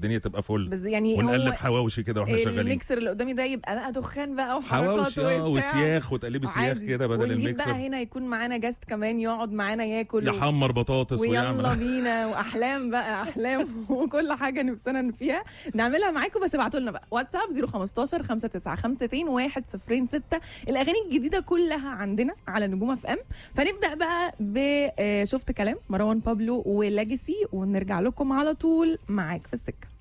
الدنيا تبقى فل بس يعني ونقلب هو حواوشي كده واحنا شغالين الميكسر اللي قدامي ده يبقى بقى دخان بقى وحركات حواوشي اه وبتاع. وسياخ وتقلبي سياخ عادي. كده بدل ونجيب الميكسر بقى هنا يكون معانا جاست كمان يقعد معانا ياكل و- يحمر بطاطس ويلا ويعمل بينا واحلام بقى احلام وكل حاجه نفسنا فيها نعملها معاكم بس ابعتوا لنا بقى واتساب 015 5952 106 الاغاني الجديده كلها عندنا على نجوم اف ام فنبدا بقى بشفت كلام مروان بابلو ولاجسي ونرجع لكم على طول معاك في السكه